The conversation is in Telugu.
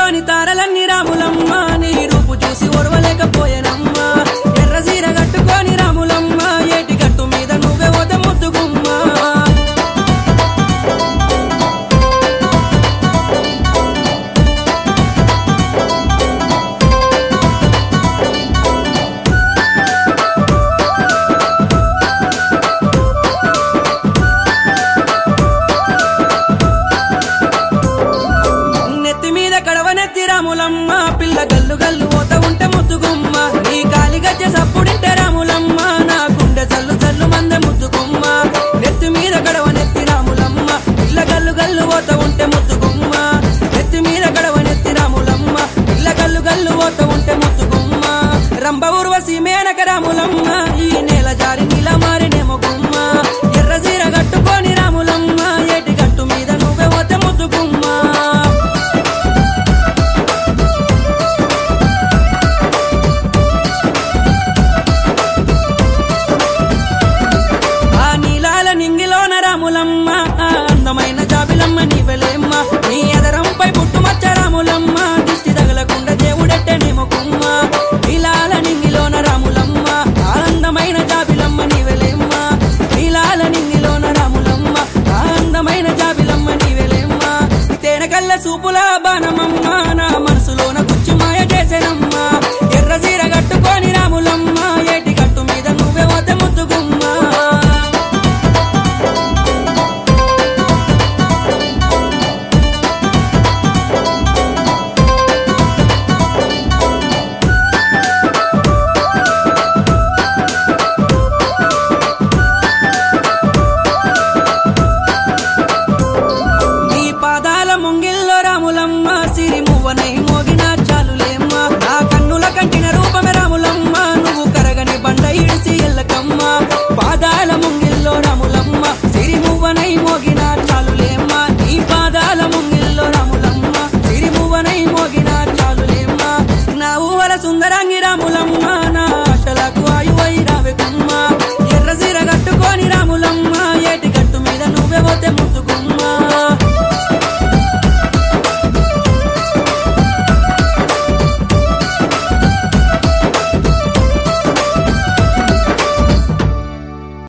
ఆకాశంలోని తారలన్నీ రాములమ్మ నీ రూపు చూసి ఓర్వలేకపోయేనమ్మ ఎర్ర సీర కట్టుకొని రాములమ్మ ఏటి గట్టు మీద నువ్వే పోతే ముద్దుగుమ్మా నెత్తి మీద కడవ నెత్తి రాములమ్మ పిల్ల గల్లు గల్లు పోత ఉంటే ముద్దుగుమ్మ నీ కాలి గజ్జ సప్పుడింటే రాములమ్మ నా గుండె జల్లు జల్లు మందే ముద్దుగుమ్మ నెత్తి మీద కడవ నెత్తి రాములమ్మ పిల్ల గల్లు గల్లు పోత ఉంటే ముద్దుగుమ్మ నెత్తి మీద కడవ నెత్తి రాములమ్మ పిల్ల గల్లు గల్లు పోత ఉంటే ముద్దుగుమ్మ రంభ ఉర్వశి మేనక రాములమ్మ ఈ నేల జారి నీల మారినేమో గుమ్మ ఎర్ర సీర కట్టుకొని రాములమ్మ ఏటి గట్టు మీద నువ్వే పోతే ముద్దుగుమ్మ ఆ నీలాల నింగిలోన రాములమ్మ ఆ అందమైన జాబిలమ్మ నీవెలేమ్మ నీ ఎదరంపై పుట్టుమచ్చ రాములమ్మ దిష్టి తగలకుండా దేవుడెట్టే నిమకుమ్మ నీలాల నింగిలోన రాములమ్మ ఆ అందమైన జాబిలమ్మ నీవెలేమ్మ నీలాల నింగిలోన రాములమ్మ ఆ అందమైన జాబిలమ్మ నీవెలేమ్మ తేనెకల్ల సూపుల బాణమమ్మ నా మనసులోన గుచ్చి మాయ చేసేనమ్మ ఎర్ర సీర కట్టుకొని రాములమ్మ ఏటి గట్టు మీద నువ్వే పోతే ముద్దుగుమ్మ నీ పాదాల ముంగిల్లో రాములమ్మ సిరి మువ్వనై మోగిన